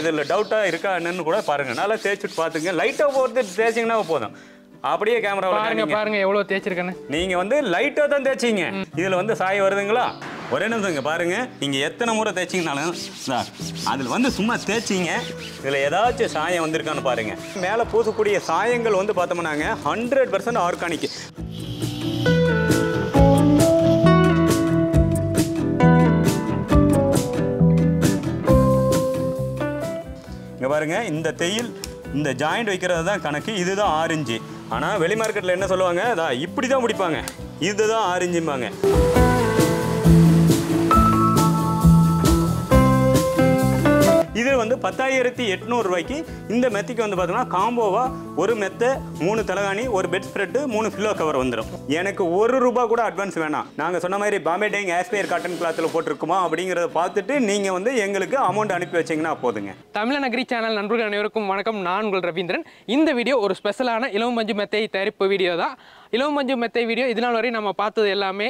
இதில் டவுட்டாக இருக்கா என்னன்னு கூட பாருங்க நல்லா தேய்ச்சிட்டு பார்த்துங்க லைட்டாக போட்டு தேய்ச்சிங்கன்னா போதும் அப்படியே கேமராவில் பாருங்க பாருங்க எவ்வளவு தேய்ச்சிருக்கேன்னு நீங்க வந்து லைட்டா தான் தேய்ச்சிங்க இதுல வந்து சாயம் வருதுங்களா ஒரே நிமிஷங்க பாருங்க நீங்க எத்தனை முறை தேய்ச்சிங்கனாலும் சார் அதில் வந்து சும்மா தேய்ச்சிங்க இதுல ஏதாச்சும் சாயம் வந்திருக்கான்னு பாருங்க மேலே பூசக்கூடிய சாயங்கள் வந்து பார்த்தோம்னாங்க ஹண்ட்ரட் பர்சன்ட் ஆர்கானிக் இங்க பாருங்க இந்த தையல் இந்த ஜாயிண்ட் வைக்கிறது தான் கணக்கு இதுதான் ஆரஞ்சு ஆனால் வெளி மார்க்கெட்டில் என்ன சொல்லுவாங்க அதான் இப்படி தான் முடிப்பாங்க இதுதான் ஆரஞ்சும்பாங்க இது வந்து பத்தாயிரத்தி எட்நூறு ரூபாய்க்கு இந்த மெத்தைக்கு வந்து பார்த்தோம்னா காம்போவா ஒரு மெத்தை மூணு தலகாணி ஒரு பெட் ஸ்ப்ரெட்டு மூணு ஃபில்லோ கவர் வந்துடும் எனக்கு ஒரு ரூபா கூட அட்வான்ஸ் வேணாம் நாங்கள் சொன்ன மாதிரி பாம்பே டைங் ஆஸ்பியர் காட்டன் கிளாத்தில் போட்டிருக்குமா அப்படிங்கிறத பார்த்துட்டு நீங்கள் வந்து எங்களுக்கு அமௌண்ட் அனுப்பி வச்சீங்கன்னா போதுங்க தமிழன் அக்ரி சேனல் நண்பர்கள் அனைவருக்கும் வணக்கம் நான் உங்கள் ரவீந்திரன் இந்த வீடியோ ஒரு ஸ்பெஷலான இலவம் மஞ்சு மெத்தை தயாரிப்பு வீடியோ தான் இலவம் மஞ்சு மெத்தை வீடியோ இது நாள் வரை நம்ம பார்த்தது எல்லாமே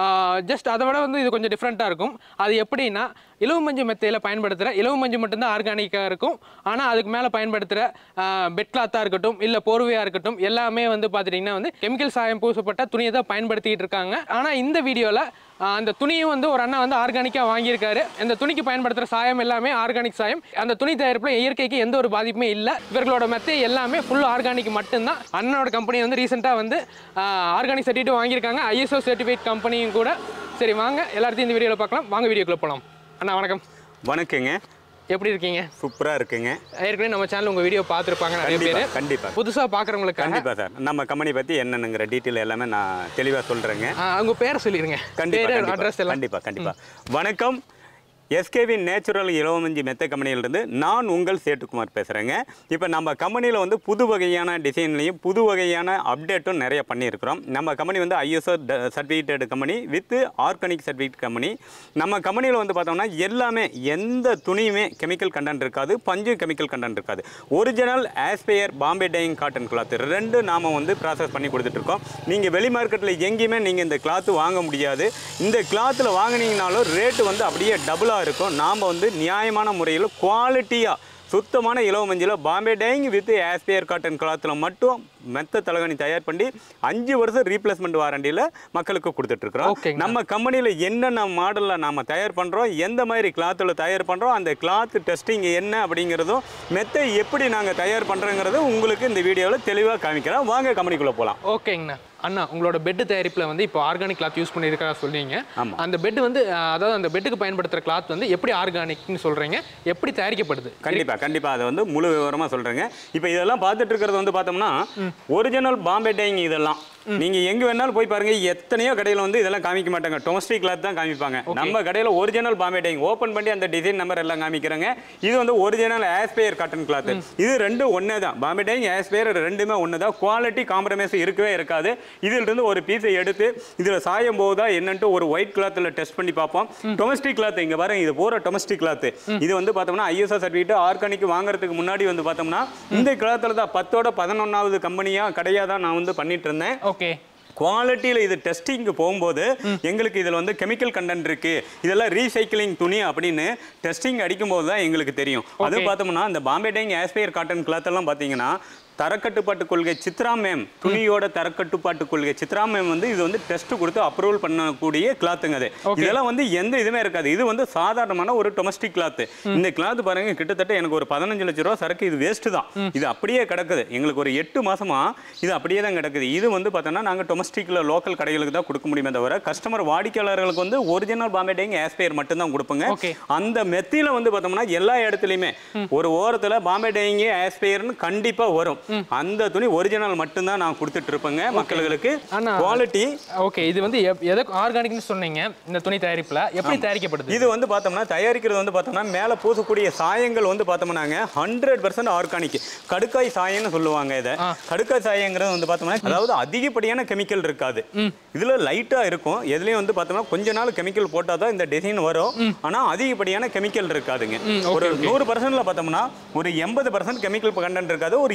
ஜஸ்ட் அதை விட வந்து இது கொஞ்சம் டிஃப்ரெண்ட்டாக இருக்கும் அது எப்படின்னா இலவம் மஞ்சு மெத்தையில் பயன்படுத்துகிற இலவம் மஞ்சு மட்டும்தான் ஆர்கானிக்காக இருக்கும் ஆனால் அதுக்கு மேலே பயன்படுத்துகிற பெட் கிளாத்தாக இருக்கட்டும் இல்லை போர்வையாக இருக்கட்டும் எல்லாமே வந்து பார்த்துட்டிங்கன்னா வந்து கெமிக்கல் சாயம் பூசப்பட்ட துணியை தான் பயன்படுத்திக்கிட்டு இருக்காங்க ஆனால் இந்த வீடியோவில் அந்த துணியும் வந்து ஒரு அண்ணா வந்து ஆர்கானிக்காக வாங்கியிருக்காரு அந்த துணிக்கு பயன்படுத்துகிற சாயம் எல்லாமே ஆர்கானிக் சாயம் அந்த துணி தயாரிப்பில் இயற்கைக்கு எந்த ஒரு பாதிப்புமே இல்லை இவர்களோட மெத்தை எல்லாமே ஃபுல் ஆர்கானிக் மட்டும்தான் அண்ணனோட கம்பெனி வந்து ரீசெண்டாக வந்து ஆர்கானிக் சர்டிஃபிகேட் வாங்கியிருக்காங்க ஐஎஸ்ஓ சர்டிஃபிகேட் கம்பெனியும் கூட சரி வாங்க எல்லாத்தையும் இந்த வீடியோவில் பார்க்கலாம் வாங்க வீடியோக்குள்ளே போகலாம் அண்ணா வணக்கம் வணக்கங்க எப்படி இருக்கீங்க சூப்பராக இருக்குங்க ஏற்கனவே நம்ம சேனல் உங்கள் வீடியோ பார்த்துருப்பாங்க நிறைய கண்டிப்பா பேர் கண்டிப்பா புதுசாக பார்க்குறவங்களுக்காக கண்டிப்பா சார் நம்ம கம்பெனி பத்தி என்னன்னுங்கிற டீட்டெயில் எல்லாமே நான் தெளிவா சொல்றேங்க அவங்க பேரை சொல்லிடுங்க கண்டிப்பா பேர் கண்டிப்பா. அட்ரஸ் எல்லாம் கண்டிப்பா கண்டிப்பா வணக்கம் எஸ்கேவி நேச்சுரல் இளவமஞ்சி மெத்த கம்பெனியிலிருந்து நான் உங்கள் சேட்டுக்குமார் பேசுகிறேங்க இப்போ நம்ம கம்பெனியில் வந்து புது வகையான டிசைன்லையும் புது வகையான அப்டேட்டும் நிறைய பண்ணியிருக்கிறோம் நம்ம கம்பெனி வந்து ISO certificate company with organic certificate company நம்ம கம்பெனியில் வந்து பார்த்தோம்னா எல்லாமே எந்த துணியுமே கெமிக்கல் கண்டென்ட் இருக்காது பஞ்சு கெமிக்கல் கண்டென்ட் இருக்காது ஒரிஜினல் ஆஸ்பேயர் பாம்பே டையிங் காட்டன் கிளாத் ரெண்டு நாம வந்து ப்ராசஸ் பண்ணி கொடுத்துட்ருக்கோம் நீங்கள் வெளி மார்க்கெட்டில் எங்கேயுமே நீங்கள் இந்த கிளாத்து வாங்க முடியாது இந்த கிளாத்தில் வாங்குனீங்கனாலும் ரேட்டு வந்து அப்படியே டபுளாக இருக்கும் நாம் வந்து நியாயமான முறையில் குவாலிட்டியாக சுத்தமான இலவ மஞ்சள் Bombay dyeing with Aspire cotton கிளாத்தில் மட்டும் மெத்த தலகாணி தயார் பண்ணி அஞ்சு வருஷம் ரீப்ளேஸ்மெண்ட் வாரண்டியில் மக்களுக்கு கொடுத்துட்ருக்குறோம் ஓகேங்க. நம்ம கம்பெனியில் என்னென்ன மாடலில் நாம் தயார் பண்ணுறோம் எந்த மாதிரி கிளாத்தில் தயார் பண்ணுறோம் அந்த கிளாத் டெஸ்டிங் என்ன அப்படிங்கிறதும் மெத்தை எப்படி நாங்கள் தயார் பண்ணுறோங்கிறது உங்களுக்கு இந்த வீடியோவில் தெளிவாக காமிக்கிறோம் வாங்க கம்பெனிக்குள்ளே போகலாம் ஓகேங்கண்ணா அண்ணா உங்களோட பெட் தயாரிப்பில் வந்து இப்போ ஆர்கானிக் கிளாத் யூஸ் பண்ணியிருக்கா சொல்றீங்க ஆமா. அந்த பெட் வந்து அஹ், அதாவது அந்த பெட்டுக்கு பயன்படுத்துகிற கிளாத் வந்து எப்படி ஆர்கானிக்னு சொல்றீங்க எப்படி தயாரிக்கப்படுது கண்டிப்பா கண்டிப்பா அதை வந்து முழு விவரமா சொல்றேங்க இப்போ இதெல்லாம் பார்த்துட்டு இருக்கிறது வந்து பார்த்தோம்னா ஒரிஜினல் பாம்பே டைங் இதெல்லாம் நீங்க எங்க வேணாலும் போய் பாருங்க எத்தனையோ கடையில வந்து இதெல்லாம் காமிக்க மாட்டாங்க டொமஸ்டிக் கிளாத் தான் காமிப்பாங்க நம்ம கடையில ஒரிஜினல் பாம்பே டைங் ஓபன் பண்ணி அந்த டிசைன் நம்பர் எல்லாம் காமிக்கிறாங்க இது வந்து ஒரிஜினல் ஆஸ்பேயர் காட்டன் கிளாத் இது ரெண்டும் ஒண்ணே தான் பாம்பே டைங் ஆஸ்பேயர் ரெண்டுமே ஒன்று தான் குவாலிட்டி காம்ப்ரமைஸ் இருக்கவே இருக்காது இதில் இருந்து ஒரு பீஸை எடுத்து இதில் சாயம் போகுதா என்னன்ட்டு ஒரு ஒயிட் கிளாத்தில் டெஸ்ட் பண்ணி பார்ப்போம் டொமஸ்டிக் கிளாத் இங்க பாருங்க இது பூரா டொமஸ்டிக் கிளாத் இது வந்து பார்த்தோம்னா ஐஎஸ்ஓ சர்டிஃபிகேட் ஆர்கானிக் வாங்குறதுக்கு முன்னாடி வந்து பார்த்தோம்னா இந்த கிளாத்தில் தான் பத்தோட பதினொன்றாவது கம்பெனியா கடையா தான் நான் வந்து பண்ணிட்டு இருந்தேன் ஓகே குவாலிட்டியில் இது டெஸ்டிங்க்கு போகும்போது எங்களுக்கு இதில் வந்து கெமிக்கல் கண்டென்ட் இருக்கு இதெல்லாம் ரீசைக்கிளிங் துணி அப்படின்னு டெஸ்டிங் அடிக்கும்போது தான் எங்களுக்கு தெரியும் அது பார்த்தோம்னா இந்த Bombay dyeing Aspire cotton cloth எல்லாம் பார்த்தீங்கன்னா தரக்கட்டுப்பாட்டு கொள்கை சித்ரா மேம் துணியோட தரக்கட்டுப்பாட்டு கொள்கை சித்ரா மேம் வந்து இது வந்து டெஸ்ட் கொடுத்து அப்ரூவல் பண்ணக்கூடிய கிளாத்துங்க அது இதெல்லாம் வந்து எந்த இதுவுமே இருக்காது இது வந்து சாதாரணமான ஒரு டொமஸ்டிக் கிளாத் இந்த கிளாத் பாருங்க கிட்டத்தட்ட எனக்கு ஒரு பதினஞ்சு லட்ச ரூபா சரக்கு இது வேஸ்ட் தான் இது அப்படியே கிடக்குது எங்களுக்கு ஒரு எட்டு மாசமா இது அப்படியே தான் கிடக்குது இது வந்து பார்த்தோன்னா நாங்கள் டொமஸ்டிக்ல லோக்கல் கடைகளுக்கு தான் கொடுக்க முடியுமே தவிர கஸ்டமர் வாடிக்கையாளர்களுக்கு வந்து ஒரிஜினல் பாம்பே டைங் ஆஸ்பேயர் மட்டும் தான் கொடுப்போங்க Okay. அந்த மெத்தியில வந்து பார்த்தோம்னா எல்லா இடத்துலையுமே ஒரு ஓரத்துல பாம்பே டைங் ஆஸ்பேயர்னு கண்டிப்பா வரும் அந்த துணி ஒரிஜினல் மட்டும்தான் நான் கொடுத்துட்டு இருப்பேங்க மக்களுக்கு ஆனா- குவாலிட்டி ஓகே இது வந்து எப்- எதுக்கு ஆர்கானிக்னு சொன்னீங்க இந்த துணி தயாரிப்பில் எப்படி தயாரிக்கப்படுது இது வந்து பார்த்தோம்னா தயாரிக்கிறது வந்து பார்த்தோம்னா மேலே பூசக்கூடிய சாயங்கள் வந்து பார்த்தோம்னாங்க ஹண்ட்ரட் பர்சன்ட் ஆர்கானிக் கடுக்காய் சாயம்னு சொல்லுவாங்க இதை கடுக்காய் சாயங்கிறது வந்து பார்த்தோம்னா அதாவது அதிகப்படியான கெமிக்கல் இருக்காது இதுல லைட்டா இருக்கும் எதுலயும் வந்து பார்த்தோம்னா கொஞ்ச நாள் கெமிக்கல் போட்டால் தான் இந்த டிசைன் வரும் ஆனா அதிகப்படியான கெமிக்கல் இருக்காதுங்க ஒரு நூறு பர்சன்ட்ல பார்த்தோம்னா ஒரு எண்பது பர்சன்ட் கெமிக்கல் கண்டென்ட் இருக்காது ஒரு இருபது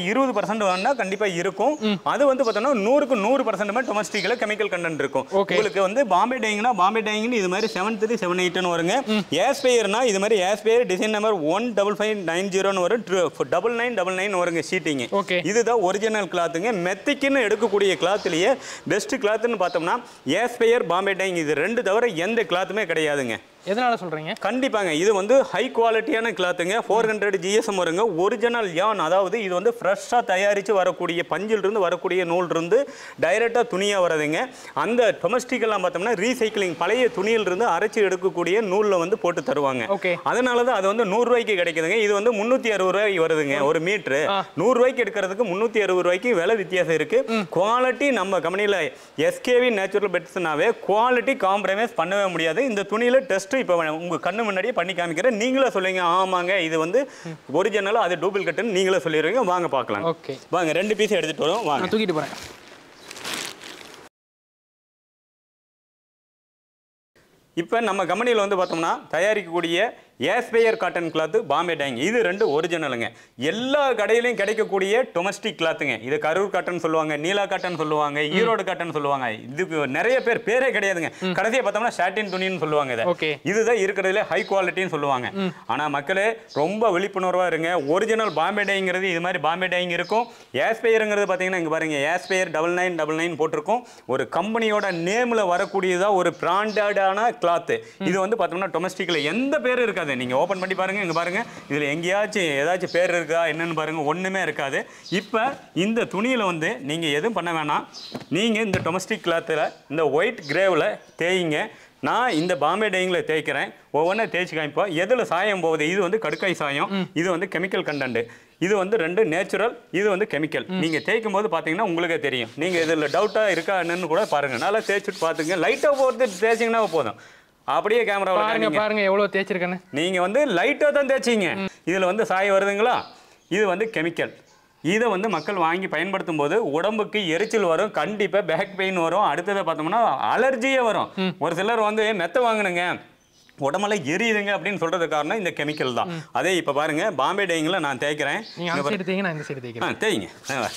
பர்சன்ட் வேணா கண்டிப்பா இருக்கும் அது வந்து பார்த்தோம்னா நூறுக்கு நூறு பர்சன்ட் டொமஸ்டிக்ல கெமிக்கல் கண்டென்ட் இருக்கும் Okay. உங்களுக்கு வந்து பாம்பே டைங்னா பாம்பே டைங்னு இது மாதிரி செவன் த்ரீ செவன் எயிட்னு வருங்க ஏஸ்பேயர்னா இது மாதிரி Aspire design number one double five nine ஜீரோன்னு வரும் டபுள் நைன் டபுள் நைன் வருங்க ஷீட்டிங் Okay. இதுதான் ஒரிஜினல் கிளாத்துங்க மெத்திக்குன்னு எடுக்கக்கூடிய கிளாத்லயே பெஸ்ட் கிளாத்னு பார்த்தோம்னா ஏஸ்பேயர் பாம்பே டைங் இது ரெண்டு தவிர எந்த கிளாத்துமே கிடையாதுங்க எதனால சொல்றீங்க கண்டிப்பாங்க இது வந்து ஹை குவாலிட்டியான கிளாத்துங்க ஃபோர் ஹண்ட்ரட் ஜிஎஸ்எம் வருங்க ஒரிஜினல் யான் அதாவது இது வந்து ஃப்ரெஷ்ஷாக தயாரித்து வரக்கூடிய பஞ்சிலிருந்து வரக்கூடிய நூல் இருந்து டைரெக்டாக துணியாக வருதுங்க அந்த டொமஸ்டிக்கெல்லாம் பார்த்தோம்னா ரீசைக்கிளிங் பழைய துணியிலிருந்து அரைச்சி எடுக்கக்கூடிய நூலில் வந்து போட்டு தருவாங்க Okay. அதனால தான் அது வந்து நூறுரூவாய்க்கு கிடைக்குதுங்க இது வந்து முந்நூற்றி அறுபது ரூபாய்க்கு வருதுங்க ஒரு மீட்ரு நூறுரூவாய்க்கு எடுக்கிறதுக்கு முந்நூற்றி அறுபது ரூபாய்க்கு விலை வித்தியாசம் இருக்குது குவாலிட்டி நம்ம கம்பெனியில் எஸ்கேவி நேச்சுரல் பெட்ஸ்னாவே குவாலிட்டி காம்ப்ரமைஸ் பண்ணவே முடியாது இந்த துணியில் டெஸ்ட்டு இப்போ உங்கள் கண்ணு முன்னாடியே பண்ணி காமிக்கிறேன் நீங்களே சொல்லுவீங்க ஆமாங்க இது வந்து ஒரிஜினல் அது டூப்ளிகேட்டுன்னு நீங்களே சொல்லிடுவீங்க வாங்க பார்க்கலாம் ஓகே வாங்க ரெண்டு பீஸ் எடுத்துகிட்டு வரோம் வாங்க நான் தூக்கிட்டு போறேன் இப்போ நம்ம கம்பெனியில் வந்து பார்த்தோம்னா தயாரிக்கக்கூடிய Aspire cotton cloth Bombay dyeing இது ரெண்டு ஒரிஜினலுங்க எல்லா கடையிலையும் கிடைக்கக்கூடிய டொமஸ்டிக் கிளாத்துங்க இது கரூர் காட்டன் சொல்லுவாங்க நீலா காட்டன் சொல்லுவாங்க ஈரோடு காட்டன் சொல்லுவாங்க இதுக்கு நிறைய பேர் பேரே கிடையாதுங்க கடைசியை பார்த்தோம்னா ஷாட்டின் துணின்னு சொல்லுவாங்க இதை Okay. இதுதான் இருக்கிறதுல ஹை குவாலிட்டின்னு சொல்லுவாங்க ஆனா மக்களே ரொம்ப விழிப்புணர்வா இருங்க ஒரிஜினல் பாம்பே டைங்கிறது இது மாதிரி பாம்பே டைங் இருக்கும் ஏஸ்பெயருங்கிறது பார்த்தீங்கன்னா இங்க பாருங்க Aspire double nine double nine போட்டிருக்கும் ஒரு கம்பெனியோட நேம்ல வரக்கூடியதா ஒரு பிராண்டடான கிளாத் இது வந்து பார்த்தோம்னா டொமஸ்டிக்ல எந்த பேரும் இருக்காது நீங்க ஓபன் பண்ணி பாருங்க இங்க பாருங்க இதுல எங்கேயாச்சும் ஏதாச்சும் பேர் இருக்கா என்னன்னு பாருங்க ஒண்ணுமே இருக்காது இப்போ இந்த துணியில வந்து நீங்க எதுவும் பண்ண வேணாம் நீங்க இந்த டொமஸ்டிக் கிளாத்தில் இந்த ஒயிட் கிரேவில் தேய்ங்க நான் இந்த பாம்பே டைங்கில் தேய்க்கிறேன் ஒவ்வொன்றா தேய்ச்சி காமிப்போம் எதில் சாயம் போகுது இது வந்து கடுக்காய் சாயம் இது வந்து கெமிக்கல் கண்டென்ட் இது வந்து ரெண்டு நேச்சுரல் இது வந்து கெமிக்கல் நீங்கள் தேய்க்கும் போது பார்த்தீங்கன்னா உங்களுக்கே தெரியும் நீங்கள் இதில் டவுட்டாக இருக்கா என்னன்னு கூட பாருங்கள் நல்லா தேய்ச்சிட்டு பார்த்துங்க லைட்டாக போகிறது தேய்ச்சிங்கன்னா போதும் அப்படியே கேமராவில் பாருங்க பாருங்க எவ்வளவு தேய்ச்சிருக்கேன்னு நீங்க வந்து லைட்டாக தான் தேய்ச்சிங்க இதுல வந்து சாயம் வருதுங்களா இது வந்து கெமிக்கல் இதை வந்து மக்கள் வாங்கி பயன்படுத்தும் போது உடம்புக்கு எரிச்சல் வரும் கண்டிப்பா பேக் பெயின் வரும் அடுத்ததை பார்த்தோம்னா அலர்ஜியே வரும் ஒரு சிலர் வந்து மெத்த வாங்கினுங்க உடம்பெல்லாம் எரியுதுங்க அப்படின்னு சொல்றது காரணம் இந்த கெமிக்கல் தான் அதே இப்போ பாருங்க பாம்பே டைங்கில் நான் தேய்க்கிறேன் நீங்க அந்த சைடு தேய்ங்க நான் இந்த சைடு தேய்க்கிறேன் ஆ தேய்ங்க ஆ, வா.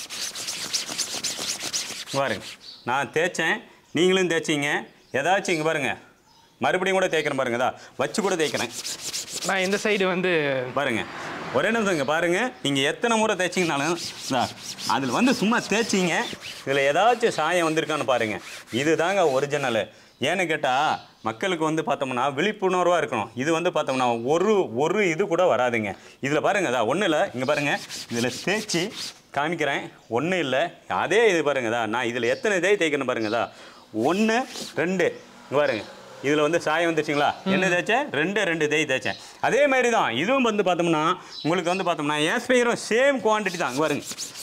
பாருங்க நான் தேய்ச்சேன் நீங்களும் தேய்ச்சிங்க ஏதாச்சும் இங்கே பாருங்க மறுபடியும் கூட தேய்க்கிறேன் பாருங்க இதா வச்சு கூட தேய்க்கிறேன் நான் இந்த சைடு வந்து பாருங்க ஒரே நிமிஷம் இங்கே பாருங்க நீங்கள் எத்தனை முறை தேய்ச்சிங்கனாலும் இதா அதில் வந்து சும்மா தேய்ச்சிங்க இதில் ஏதாச்சும் சாயம் வந்திருக்கான்னு பாருங்க இதுதாங்க ஒரிஜினலு ஏன்னு கேட்டால் மக்களுக்கு வந்து பார்த்தோம்னா விழிப்புணர்வாக இருக்கணும் இது வந்து பார்த்தோம்னா ஒரு ஒரு இது கூட வராதுங்க இதில் பாருங்க இதா ஒன்றும் இல்லை இங்கே பாருங்க இதில் தேய்ச்சி காமிக்கிறேன் ஒன்றும் இல்லை அதே இது பாருங்கதா நான் இதில் எத்தனை தேய் தேய்க்கணும் பாருங்கதா ஒன்று ரெண்டு இங்கே பாருங்க இதில் வந்து சாயம் வந்துச்சுங்களா என்ன தேய்ச்சேன் ரெண்டு ரெண்டு தேய் தேய்ச்சேன் அதே மாதிரி தான் இதுவும் வந்து பார்த்தோம்னா உங்களுக்கு வந்து பார்த்தோம்னா ஏஸ்பெயரும் சேம் குவாண்டிட்டி தான் இங்க பாருங்க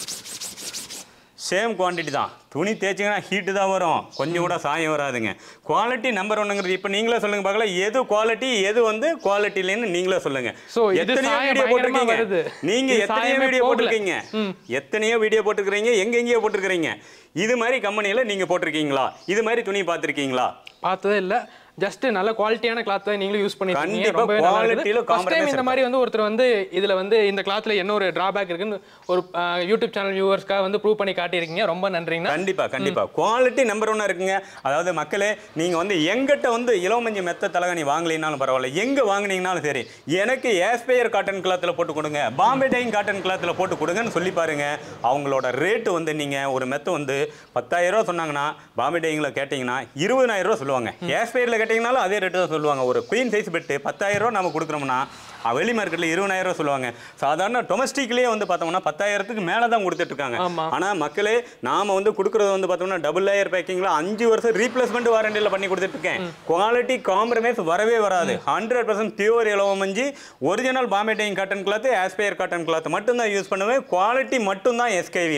சேம் குவாண்டிட்டி தான் துணி தேய்ச்சிங்கன்னா ஹீட்டு தான் வரும் கொஞ்சம் கூட சாயம் வராதுங்க குவாலிட்டி நம்பர் ஒன்றுங்கிறது இப்போ நீங்களே சொல்லுங்க பார்க்கலாம் எது குவாலிட்டி எது வந்து குவாலிட்டி இல்லைன்னு நீங்களே சொல்லுங்க So, இது எத்தனையோ சாயம் வீடியோ பயங்கரமா போட்டிருக்கீங்க வருது. நீங்க இது எத்தனையோ சாயமே வீடியோ போகல. போட்டிருக்கீங்க எத்தனையோ வீடியோ போட்டிருக்கிறீங்க எங்கெங்கேயோ போட்டிருக்கிறீங்க இது மாதிரி கம்பெனியில் நீங்க போட்டிருக்கீங்களா இது மாதிரி துணி பார்த்துருக்கீங்களா பார்த்ததே இல்ல ஜஸ்ட் நல்ல குவாலிட்டியான கிளாத் தான் நீங்களும் யூஸ் பண்ணிருக்கீங்க கண்டிப்பா ரொம்பவே நல்லா quality இருக்குது ல ஃபர்ஸ்ட் டைம் compromise இந்த மாதிரி வந்து ஒருத்தர் வந்து இதுல வந்து இந்த கிளாத்ல என்ன ஒரு டிராபேக் இருக்குன்னு ஒரு யூடியூப் சேனல் வியூவர்ஸ்க்காக வந்து ப்ரூவ் பண்ணி காட்டியிருக்கீங்க ரொம்ப நன்றிங்கண்ணா கண்டிப்பா கண்டிப்பா குவாலிட்டி நம்பர் ஒன்னா இருக்குங்க அதாவது மக்களே நீங்க வந்து எங்கிட்ட வந்து இளவமஞ்சி மெத்த தலகாணி வாங்கலைனாலும் பரவாயில்ல எங்க வாங்குனீங்கனாலும் சரி எனக்கு ஏஸ்பேயர் காட்டன் கிளாத்தில் போட்டு கொடுங்க பாம்பே டைங் காட்டன் கிளாத்தில் போட்டு கொடுங்கன்னு சொல்லி பாருங்க அவங்களோட ரேட்டு வந்து நீங்க ஒரு மெத்த வந்து பத்தாயிரம் ரூபா சொன்னாங்கன்னா பாம்பே டைங்கில் கேட்டிங்கன்னா இருபதாயிரம் ரூபா சொல்லுவாங்க ஏஸ்பேயரில் கேட்டிங்கனாலும் அதே ரேட்டு தான் சொல்லுவாங்க ஒரு குயின் சைஸ் பெட்டு பத்தாயிரம் ரூபா நம்ம கொடுக்குறோம்னா அஹ் வெளி மார்க்கெட்டில் இருபதாயிரம் ரூபா சொல்லுவாங்க சாதாரண டொமஸ்டிக்லேயே வந்து பார்த்தோம்னா பத்தாயிரத்துக்கு மேலே தான் கொடுத்துட்டு இருக்காங்க ஆமா. ஆனால் மக்களே நாம வந்து கொடுக்குறது வந்து பார்த்தோம்னா டபுள் லேயர் பேக்கிங்கில் அஞ்சு வருஷம் ரீப்ளேஸ்மெண்ட் வாரண்டியில் பண்ணி கொடுத்துட்டு இருக்கேன் குவாலிட்டி காம்ப்ரமைஸ் வரவே வராது ஹண்ட்ரட் பர்சன்ட் பியூர் இலவமஞ்சி original Bombay dyeing cotton cloth Aspire cotton cloth மட்டும்தான் யூஸ் பண்ணுவேன் குவாலிட்டி மட்டும்தான் எஸ்கேவியில்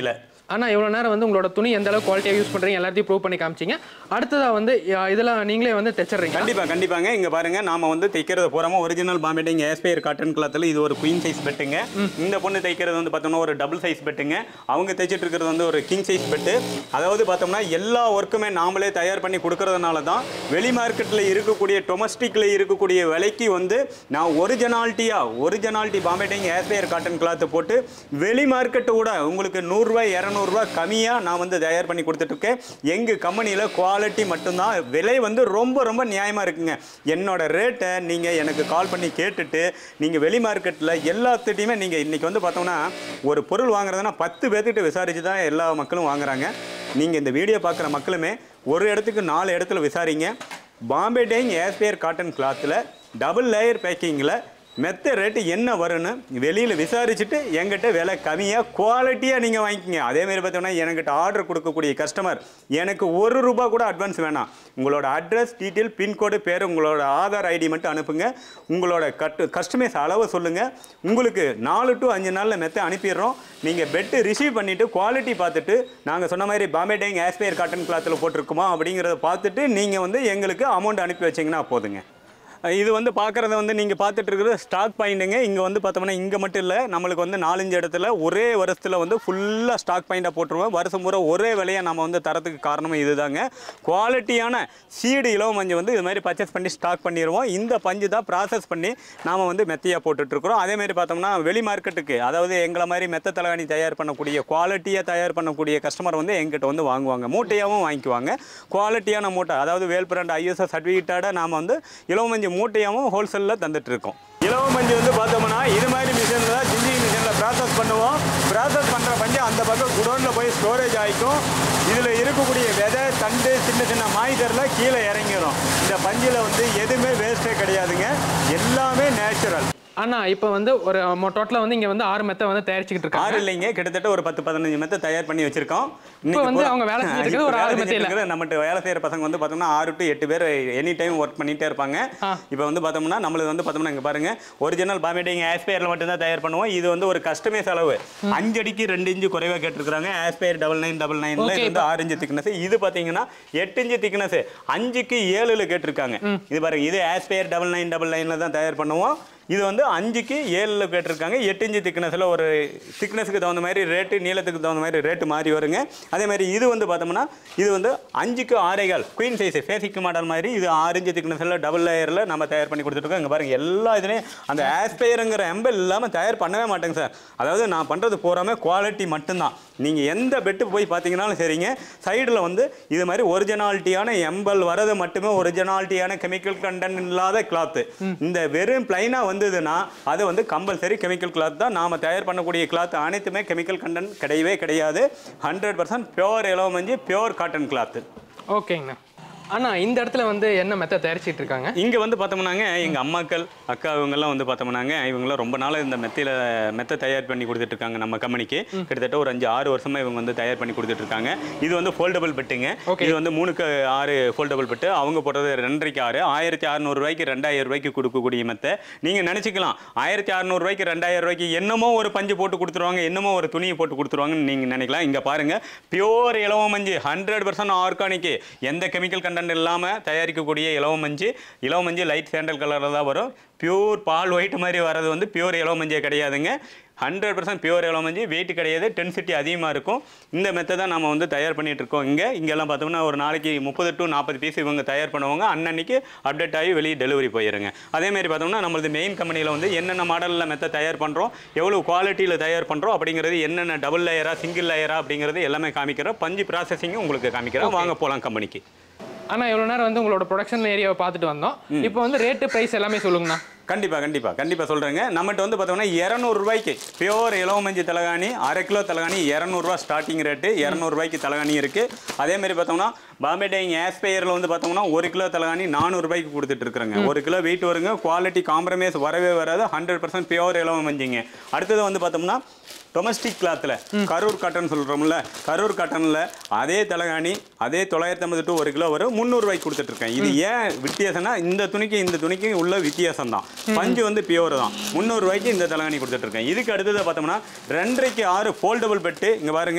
ஆனால் இவ்வளோ நேரம் வந்து உங்களோட துணி எந்த அளவுக்கு குவாலிட்டியாக யூஸ் பண்ணுறீங்க எல்லாத்தையும் ப்ரூவ் பண்ணி காமிச்சிங்க அடுத்ததாக வந்து அஹ், இதெல்லாம் நீங்களே வந்து தைச்சிடுறீங்க கண்டிப்பா கண்டிப்பாங்க இங்க பாருங்க நாம வந்து தைக்கிறது போறாம ஒரிஜினல் பாம்பேட்டிங் ஏஸ்பயர் காட்டன் கிளாத்தில் இது ஒரு குயின் சைஸ் பெட்டுங்க இந்த பொண்ணு தைக்கிறது வந்து பார்த்தோம்னா ஒரு டபுள் சைஸ் பெட்டுங்க அவங்க தைச்சிட்டு இருக்கிறது வந்து ஒரு கிங் சைஸ் பெட்டு அதாவது பார்த்தோம்னா எல்லா ஒர்க்குமே நாமளே தயார் பண்ணி கொடுக்கறதுனால தான் வெளி மார்க்கெட்டில் இருக்கக்கூடிய டொமஸ்டிக்கில் இருக்கக்கூடிய விலைக்கு வந்து நான் ஒரிஜினாலிட்டியா originality Bombay dyeing Aspire cotton cloth போட்டு வெளி மார்க்கெட்டோட உங்களுக்கு நூறுரூவா இரநூறுவா கம்மியாக நான் வந்து தயார் பண்ணி கொடுத்துட்ருக்கேன் எங்கள் கம்பெனியில் குவாலிட்டி மட்டும்தான் விலை வந்து ரொம்ப ரொம்ப நியாயமாக இருக்குங்க என்னோட ரேட்டை நீங்கள் எனக்கு கால் பண்ணி கேட்டுட்டு நீங்கள் வெளி மார்க்கெட்டில் எல்லாத்துட்டையுமே நீங்கள் இன்றைக்கி வந்து பார்த்தோம்னா ஒரு பொருள் வாங்குறதுனா பத்து பேர்த்துக்கிட்ட விசாரித்து தான் எல்லா மக்களும் வாங்குறாங்க நீங்கள் இந்த வீடியோ பார்க்குற மக்களுமே ஒரு இடத்துக்கு நாலு இடத்துல விசாரிங்க பாம்பே டைங் ஏஸ்பேர் காட்டன் கிளாத்தில் டபுள் லேயர் பேக்கிங்கில் மெத்த ரேட்டு என்ன வரும்னு வெளியில் விசாரிச்சுட்டு என்கிட்ட விலை கம்மியாக குவாலிட்டியாக நீங்கள் வாங்கிக்கங்க அதேமாரி பார்த்தோம்னா என்கிட்ட ஆர்டர் கொடுக்கக்கூடிய கஸ்டமர் எனக்கு ஒரு ரூபா கூட அட்வான்ஸ் வேணாம் உங்களோட அட்ரஸ் டீட்டெயில் பின்கோடு பேர் உங்களோட ஆதார் ஐடி மட்டும் அனுப்புங்க உங்களோட கட்டு கஸ்டமைஸ் அளவை சொல்லுங்கள் உங்களுக்கு நாலு டு அஞ்சு நாளில் மெத்த அனுப்பிடுறோம் நீங்கள் பெட்டு ரிசீவ் பண்ணிவிட்டு குவாலிட்டி பார்த்துட்டு நாங்கள் சொன்ன மாதிரி பாம்பே டைங் ஆஸ்பயர் காட்டன் கிளாத்தில் போட்டிருக்குமா அப்படிங்கிறத பார்த்துட்டு நீங்கள் வந்து எங்களுக்கு அமௌண்ட் அனுப்பி வச்சிங்கன்னா போதுங்க இது வந்து பார்க்குறத வந்து நீங்கள் பார்த்துட்டு இருக்கிறது ஸ்டாக் பாயிண்ட்டுங்க இங்கே வந்து பார்த்தோம்னா இங்கே மட்டும் இல்லை நம்மளுக்கு வந்து நாலஞ்சு இடத்துல ஒரே வருஷத்தில் வந்து ஃபுல்லாக ஸ்டாக் பாயிண்டாக போட்டுருவோம் வருஷம் பூரா ஒரே விலையை நம்ம வந்து தரத்துக்கு காரணம் இதுதாங்க குவாலிட்டியான சீடு இலவ மஞ்சள் வந்து இது மாதிரி பர்ச்சேஸ் பண்ணி ஸ்டாக் பண்ணிடுவோம் இந்த பஞ்சு தான் ப்ராசஸ் பண்ணி நாம் வந்து மெத்தையாக போட்டுட்ருக்குறோம் அதேமாதிரி பார்த்தோம்னா வெளி மார்க்கெட்டுக்கு அதாவது எங்களை மாதிரி மெத்த தலகாணி தயார் பண்ணக்கூடிய குவாலிட்டியாக தயார் பண்ணக்கூடிய கஸ்டமர் வந்து எங்கிட்ட வந்து வாங்குவாங்க மூட்டையாகவும் வாங்கிக்குவாங்க குவாலிட்டியான மூட்டை அதாவது வேல் பிராண்ட் ஐஎஸ்ஓ சர்டிஃபிகேட்டோட நாம் வந்து இலவமஞ்சி மூட்டையாகவும் ஹோல்சேலில் தந்துட்டுருக்கோம் இலவமஞ்சி வந்து பார்த்தோம்னா இது மாதிரி மிஷினில் தான் ஜிஞ்சிங் மிஷினில் ப்ராசஸ் பண்ணுவோம் ப்ராசஸ் பண்ணுற பஞ்சு அந்த பக்கம் குடோனில் போய் ஸ்டோரேஜ் ஆகிக்கும் இதில் இருக்கக்கூடிய விதை தண்டு சின்ன சின்ன மாய்தரில் கீழே இறங்கிடும் இந்த பஞ்சில் வந்து எதுவுமே வேஸ்ட்டே கிடையாதுங்க எல்லாமே நேச்சுரல் அண்ணா இப்போ வந்து ஒரு டோட்டலாக வந்து இங்கே வந்து ஆறு மெத்தை வந்து தயாரிச்சுக்கிட்டு இருக்காங்க ஆறு இல்லைங்க கிட்டத்தட்ட ஒரு பத்து பதினஞ்சு மெத்தை தயார் பண்ணி வச்சிருக்கோம் இப்போ வந்து அவங்க வேலை செஞ்சுட்டு இருக்கிறது ஒரு ஆறு மெத்தையில. நம்மகிட்ட வேலை செய்யற பசங்க வந்து பார்த்தோம்னா ஆறு டு எட்டு பேர் எனி டைம் ஒர்க் பண்ணிட்டே இருப்பாங்க ஆ. இப்போ வந்து பார்த்தோம்னா நம்மளுக்கு வந்து பார்த்தோம்னா இங்க பாருங்க ஒரிஜினல் பாமேட்டிங் ஆஸ்பயர்ல மட்டும் தான் தயார் பண்ணுவோம் இது வந்து ஒரு கஸ்டமைஸ் அளவு அஞ்சு அடிக்கு ரெண்டு இன்ச்சு குறைவா கேட்டிருக்காங்க ஆஸ்பயர் டபுள் நைன் டபுள் நைன்ல Okay, இது வந்து ஆறு இன்ச்சு திக்னஸ் இது பார்த்தீங்கன்னா எட்டு இன்ச்சு திக்னஸ் அஞ்சுக்கு ஏழுல கேட்டிருக்காங்க இது பாருங்க இது ஆஸ்பயர் டபுள் நைன் டபுள் நைன்ல தான் தயார் பண்ணுவோம் இது வந்து அஞ்சுக்கு ஏழில் கேட்டிருக்காங்க எட்டு இன்ச்சு திக்னஸில் ஒரு திக்னஸுக்கு தகுந்த மாதிரி ரேட்டு நீளத்துக்கு தகுந்த மாதிரி ரேட்டு மாறி வருங்க அதே மாதிரி இது வந்து பார்த்தோம்னா இது வந்து அஞ்சுக்கு ஆறேகால் குயின் சைஸ் ஃபேசிக் மாடல் மாதிரி இது ஆறு இன்ச்சு திக்னஸில் டபுள் லேயரில் நம்ம தயார் பண்ணி கொடுத்துருக்கோம் இங்கே பாருங்க எல்லா இதுலேயும் அந்த ஆஸ்பயருங்கிற எம்பல் இல்லாமல் தயார் பண்ணவே மாட்டேங்க சார் அதாவது நான் பண்ணுறது பூராமே குவாலிட்டி மட்டும்தான் நீங்கள் எந்த பெட்டு போய் பார்த்தீங்கன்னாலும் சரிங்க சைடில் வந்து இது மாதிரி ஒரிஜினாலிட்டியான எம்பல் வரது மட்டுமே ஒரிஜினாலிட்டியான கெமிக்கல் கண்டென்ட் இல்லாத கிளாத்து இந்த வெறும் பிளைனாக வந்ததுன்னா அது வந்து கம்பல்சரி கெமிக்கல் கிளாத் தான் நாம் தயார் பண்ணக்கூடிய கிளாத் அனைத்துமே கெமிக்கல் கண்டென்ட் கிடையவே கிடையாது ஹண்ட்ரட் பர்சன்ட் பியோர் எலவமஞ்சி பியோர் காட்டன் கிளாத்து ஓகேங்கண்ணா அண்ணா இந்த இடத்துல வந்து என்ன மெத்தை தயாரிச்சிட்டு இருக்காங்க இங்கே வந்து பார்த்தோம்னாங்க எங்கள் அம்மாக்கள் அக்கா இவங்கெல்லாம் வந்து பார்த்தோம்னாங்க இவங்கெல்லாம் ரொம்ப நாள் இந்த மெத்தையில் மெத்தை தயார் பண்ணி கொடுத்துட்டு இருக்காங்க நம்ம கம்பெனிக்கு கிட்டத்தட்ட ஒரு அஞ்சு ஆறு வருஷமா இவங்க வந்து தயார் பண்ணி கொடுத்துட்டு இருக்காங்க இது வந்து ஃபோல்டபுள் பெட்டுங்க Okay. இது வந்து மூணுக்கு ஆறு ஃபோல்டபுள் பெட்டு அவங்க போடுறது ரெண்டரைக்கு ஆறு ஆயிரத்தி அறநூறுவாய்க்கு ரெண்டாயிரம் ரூபாய்க்கு கொடுக்கக்கூடிய மெத்தை நீங்கள் நினச்சிக்கலாம் ஆயிரத்தி அறநூறுவாய்க்கு ரெண்டாயிரம் ரூபாய்க்கு என்னமோ ஒரு பஞ்சு போட்டு கொடுத்துருவாங்க என்னமோ ஒரு துணியை போட்டு கொடுத்துருவாங்கன்னு நீங்கள் நினைக்கலாம் இங்கே பாருங்க பியோர் இலவ மஞ்சு ஹண்ட்ரட் பர்சன்ட் ஆர்கானிக் எந்த கெமிக்கல் கண்டென்ட் இல்லாமல் தயாரிக்கக்கூடிய இலவ மஞ்சு இலவ மஞ்சு லைட் சாண்டல் கலரில் தான் வரும் பியூர் பால் ஒயிட் மாதிரி வர்றது வந்து பியூர் இலவ மஞ்சே கிடையாதுங்க ஹண்ட்ரட் பர்சன்ட் பியூர் இலவ மஞ்சு வெயிட் கிடையாது டென்சிட்டி அதிகமாக இருக்கும் இந்த மெத்தை தான் நம்ம வந்து தயார் பண்ணிட்டு இருக்கோம் இங்கே இங்கெல்லாம் பார்த்தோம்னா ஒரு நாளைக்கு முப்பது டு நாற்பது பீஸ் இவங்க தயார் பண்ணுவாங்க அன்னன்னைக்கு அப்டேட் ஆகி வெளியே டெலிவரி போயிருங்க அதேமாதிரி பார்த்தோம்னா நம்மளது மெயின் கம்பெனியில் வந்து என்னென்ன மாடலில் மெத்தை தயார் பண்ணுறோம் எவ்வளோ குவாலிட்டியில் தயார் பண்ணுறோம் அப்படிங்கிறது என்னென்ன டபுள் லேயரா சிங்கிள் லேயரா அப்படிங்கிறது எல்லாமே காமிக்கிறோம் பஞ்சு ப்ராசஸிங்கும் உங்களுக்கு காமிக்கிறோம் வாங்க போகலாம் கம்பெனிக்கு அண்ணா இவ்வளோ நேரம் வந்து உங்களோட ப்ரொடக்ஷன் ஏரியாவை பார்த்துட்டு வந்தோம் இப்போ வந்து ரேட்டு ப்ரைஸ் எல்லாமே சொல்லுங்கண்ணா கண்டிப்பாக கண்டிப்பாக கண்டிப்பாக சொல்கிறேங்க நம்மகிட்ட வந்து பார்த்தோம்னா இரநூறுபாய்க்கு பியோர் இலவமஞ்சி தலகாணி அரை கிலோ தலகாணி இரநூறுவா ஸ்டார்டிங் ரேட்டு இரநூறுபாய்க்கு தலகாணி இருக்குது அதேமாதிரி பார்த்தோம்னா பாம்பே டைங் ஆஸ்பயரில் வந்து பார்த்தோம்னா ஒரு கிலோ தலகாணி நானூறுபாய்க்கு கொடுத்துட்டு இருக்கிறேங்க ஒரு கிலோ வெயிட் வருங்க குவாலிட்டி காம்ப்ரமைஸ் வரவே வராது ஹண்ட்ரட் பர்சன்ட் பியோர் இலவமஞ்சிங்க அடுத்தது வந்து பார்த்தோம்னா டொமஸ்டிக் கிளாத்தில் கரூர் காட்டன் சொல்கிறோம்ல கரூர் காட்டனில் அதே தலகாணி அதே தொள்ளாயிரத்தி ஐம்பது டு ஒரு கிலோ வரும் முந்நூறுபாய்க்கு கொடுத்துட்ருக்கேன் இது ஏன் வித்தியாசம்னா இந்த துணிக்கு இந்த துணிக்கு உள்ள வித்தியாசம் தான் பஞ்சு வந்து பியோர் தான் முந்நூறுபாய்க்கு இந்த தலகாணி கொடுத்துட்ருக்கேன் இதுக்கு அடுத்தது பார்த்தோம்னா ரெண்டரைக்கு ஆறு ஃபோல்டபுள் பெட்டு இங்கே பாருங்க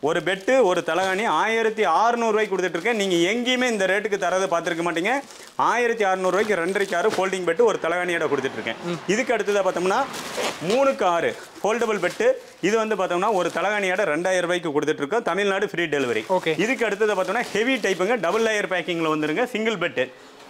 ஒரு பெட்டு ஒரு தலகாணி ஆயிரத்தி அறநூறுவாய்க்கு கொடுத்துட்ருக்கேன் நீங்கள் எங்கேயுமே இந்த ரேட்டுக்கு தரதை பார்த்துருக்க மாட்டீங்க ஆயிரத்தி அறநூறுவாய்க்கு ரெண்டரைக்கு ஆறு ஃபோல்டிங் பெட்டு ஒரு தலகாணியோட கொடுத்துட்ருக்கேன் இதுக்கு அடுத்ததாக பார்த்தோம்னா மூணுக்கு ஆறு ஃபோல்டபுள் பெட்டு இது வந்து பார்த்தோம்னா ஒரு தலகாணியோட ரெண்டாயிரம் ரூபாய்க்கு கொடுத்துட்ருக்கோம் தமிழ்நாடு ஃப்ரீ டெலிவரி Okay. இதுக்கு அடுத்தது பார்த்தோம்னா ஹெவி டைப்புங்க டபுள் லேயர் பேக்கிங்கில் வந்துருங்க சிங்கிள் பெட்டு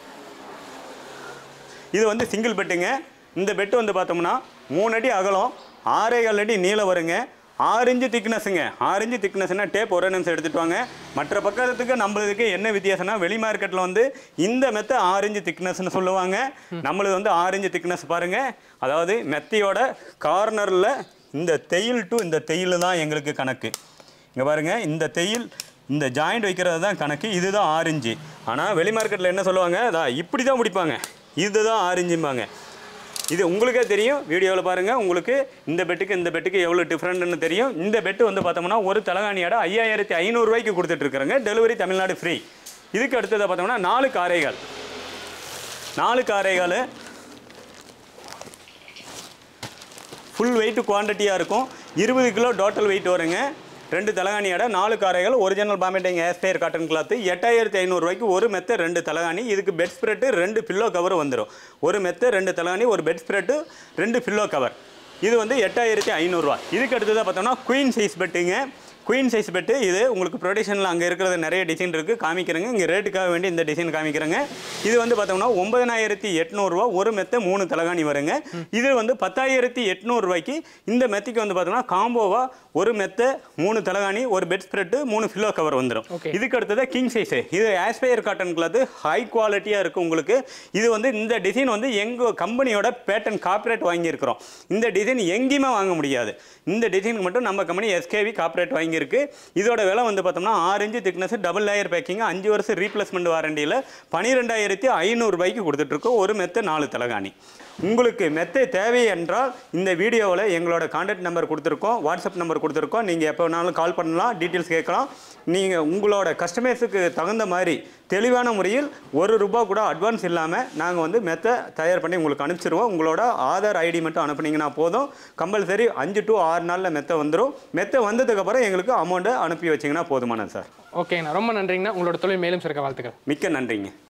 இது வந்து சிங்கிள் பெட்டுங்க இந்த பெட்டு வந்து பார்த்தோம்னா மூணு அடி அகலம் ஆறே கால் அடி நீளம் வருங்க ஆறு இன்ச்சு திக்னஸுங்க ஆறு இன்ச்சு திக்னஸ்னா டேப் ஒரு நிமிஷம் எடுத்துட்டு வாங்க மற்ற பக்கத்துக்கு நம்மளுக்கு என்ன வித்தியாசம்னா வெளி மார்க்கெட்டில் வந்து இந்த மெத்தை ஆறு இன்ச்சு திக்னஸ்னு சொல்லுவாங்க நம்மளுது வந்து ஆறு இன்ச்சு திக்னஸ் பாருங்க அதாவது மெத்தையோட கார்னரில் இந்த தையல் டு இந்த தையல் தான் எங்களுக்கு கணக்கு இங்கே பாருங்க இந்த தையல் இந்த ஜாயிண்ட் வைக்கிறது தான் கணக்கு இதுதான் ஆரஞ்சு ஆனால் வெளி மார்க்கெட்டில் என்ன சொல்லுவாங்க அதா இப்படி தான் முடிப்பாங்க இதுதான் ஆரஞ்சும்பாங்க இது உங்களுக்கே தெரியும் வீடியோவில் பாருங்கள் உங்களுக்கு இந்த பெட்டுக்கு இந்த பெட்டுக்கு எவ்வளோ டிஃப்ரெண்ட்னு தெரியும் இந்த பெட்டு வந்து பார்த்தோம்னா ஒரு தலகாணியோட ஐயாயிரத்தி ஐநூறுரூவாய்க்கு கொடுத்துட்ருக்குறேங்க டெலிவரி தமிழ்நாடு ஃப்ரீ இதுக்கு அடுத்ததை பார்த்தோம்னா நாலு காரைகள் நாலு காரைகள் ஃபுல் வெயிட் குவான்டிட்டியாக இருக்கும் இருபது கிலோ டோட்டல் வெயிட் வருங்க ரெண்டு தலகாணியோட நாலு காரைகள் original Bombay dyeing Aspire cotton cloth எட்டாயிரத்தி ஐநூறுரூவாய்க்கு ஒரு மெத்தை ரெண்டு தலகாணி இதுக்கு பெட் ஸ்ப்ரெட்டு ரெண்டு பில்லோ கவர் வந்துடும் ஒரு மெத்தை ரெண்டு தலகாணி ஒரு பெட் ஸ்ப்ரெட்டு ரெண்டு பில்லோ கவர் இது வந்து எட்டாயிரத்தி ஐநூறுரூவா இதுக்கு அடுத்ததாக பார்த்தோம்னா குயின் சைஸ் பெட்டுங்க குயின் சைஸ் பெட்டு இது உங்களுக்கு ப்ரொடக்ஷனில் அங்கே இருக்கிறது நிறைய டிசைன் இருக்குது காமிக்கிறேங்க இங்கே ரேட்டுக்காக வேண்டி இந்த டிசைன் காமிக்கிறேங்க இது வந்து பார்த்தோம்னா ஒன்பதனாயிரத்தி எட்நூறுரூவா ஒரு மெத்தை மூணு தலகாணி வருங்க இது வந்து பத்தாயிரத்தி எட்நூறுரூவாய்க்கு இந்த மெத்தைக்கு வந்து பார்த்தோம்னா காம்போவாக ஒரு மெத்தை மூணு தலகாணி ஒரு பெட் ஸ்ப்ரெட்டு மூணு ஃபில்லோ கவர் வந்துடும் Okay. இதுக்கு அடுத்தது கிங் சைஸு இது ஆஸ்பயர் காட்டன் கிளாத்து ஹை குவாலிட்டியாக இருக்குது உங்களுக்கு இது வந்து இந்த டிசைன் வந்து எங்கள் கம்பெனியோட பேட்டன் காப்பரேட் வாங்கியிருக்கிறோம் இந்த டிசைன் எங்கேயுமே வாங்க முடியாது இந்த டிசைனுக்கு மட்டும் நம்ம கம்பெனி எஸ்கேவி காப்பரேட் வாங்கியிருக்கு இதோட விலை வந்து பார்த்தோம்னா ஆறு inch thickness double layer packing அஞ்சு வருஷம் ரீப்ளேஸ்மெண்ட் வாரண்டியில் பன்னிரெண்டாயிரத்தி ஐநூறுரூபாய்க்கு கொடுத்துட்ருக்கோம் ஒரு மெத்தை நாலு தலகாணி உங்களுக்கு மெத்தை தேவை என்றால் இந்த வீடியோவில் எங்களோட கான்டாக்ட் நம்பர் கொடுத்துருக்கோம் வாட்ஸ்அப் நம்பர் கொடுத்துருக்கோம் நீங்கள் எப்போ வேணாலும் கால் பண்ணலாம் டீட்டெயில்ஸ் கேட்கலாம் நீங்கள் உங்களோட கஸ்டமர்ஸுக்கு தகுந்த மாதிரி தெளிவான முறையில் ஒரு ரூபா கூட அட்வான்ஸ் இல்லாமல் நாங்கள் வந்து மெத்தை தயார் பண்ணி உங்களுக்கு அனுப்பிச்சிருவோம் உங்களோட ஆதார் ஐடி மட்டும் அனுப்புனீங்கன்னா போதும் கம்பல்சரி அஞ்சு டு ஆறு நாளில் மெத்தை வந்துடும் மெத்தை வந்ததுக்கப்புறம் எங்களுக்கு அமௌண்ட்டை அனுப்பி வச்சிங்கன்னா போதுமானது சார் ஓகேங்கண்ணா ரொம்ப நன்றிங்கண்ணா உங்களோட தொழில் மேலும் சிறக்க வாழ்த்துக்கள் மிக்க நன்றிங்க